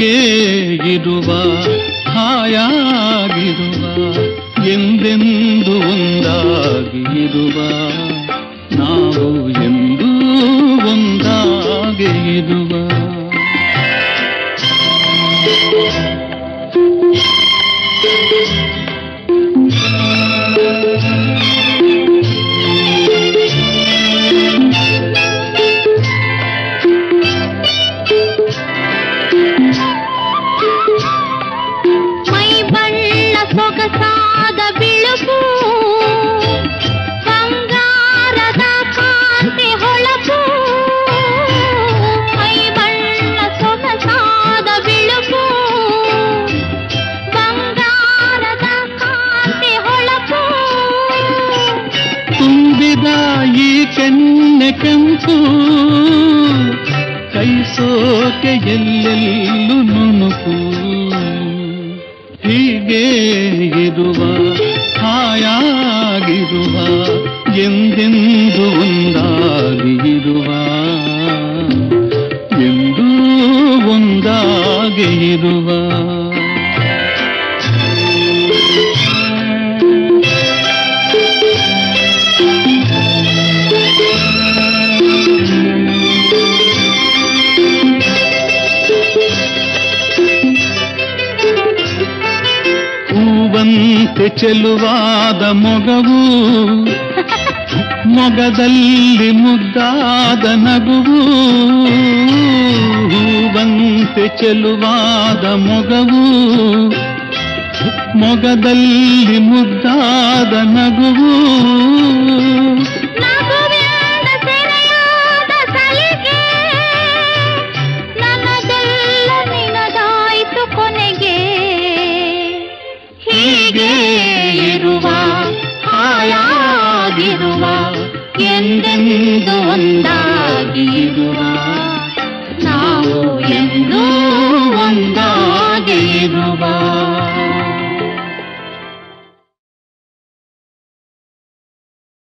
ಹೀಗೆ ಇರುವ ಹಾಯಾಗಿರುವ ಎಂದೆಂದು ಒಂದಾಗಿ ಇರುವ ನಾವು ಎಂದೂ ಒಂದಾಗಿ ಇರುವ ಮೈ ಬಣ್ಣ ಸೊಗಸಾದ ಬಿಳುಪು ಬಂಗಾರದ ಕಾಂತಿ ಹೊಳಪು ಮೈ ಬಣ್ಣ ಸೊಗಸಾದ ಬಿಳುಪು ಬಂಗಾರದ ಕಾಂತಿ ಹೊಳಪು ತುಂಬಿದ ಈ ಕೆನ್ನೆ ಕೆಂಪು ಕೈ ಸೋಕೆ ಎಲ್ಲೆಲ್ಲೂ ನುಣುಕು ಹೀಗೆ ಇರುವ ಹಾಯಾಗಿರುವ ಎಂದೆಂದು ಒಂದಾಗಿ ಇರುವ ಎಂದೂ ಒಂದಾಗಿ ಇರುವ ಹೂವಂತೆ ಚೆಲುವಾದ ಮೊಗವು ಮೊಗದಲ್ಲಿ ಮುದ್ದಾದ ನಗುವು ಹೂವಂತೆ ಚೆಲುವಾದ ಮೊಗವು ಮೊಗದಲ್ಲಿ ಮುದ್ದಾದ ನಗುವು ನಗುವಿಂದ ಸೆರೆಯಾದ ಸಲಿಗೆ ನನ್ನದೆಲ್ಲ ನಿನದಾಯಿತು ಕೊನೆಗೆ ಹೀಗೆ ಇರುವ ಹಾಯಾಗಿರುವ ಎಂದೆಂದು ಒಂದಾಗಿ ಇರುವ ನಾವು ಎಂದೂ ಒಂದಾಗಿ ಇರುವ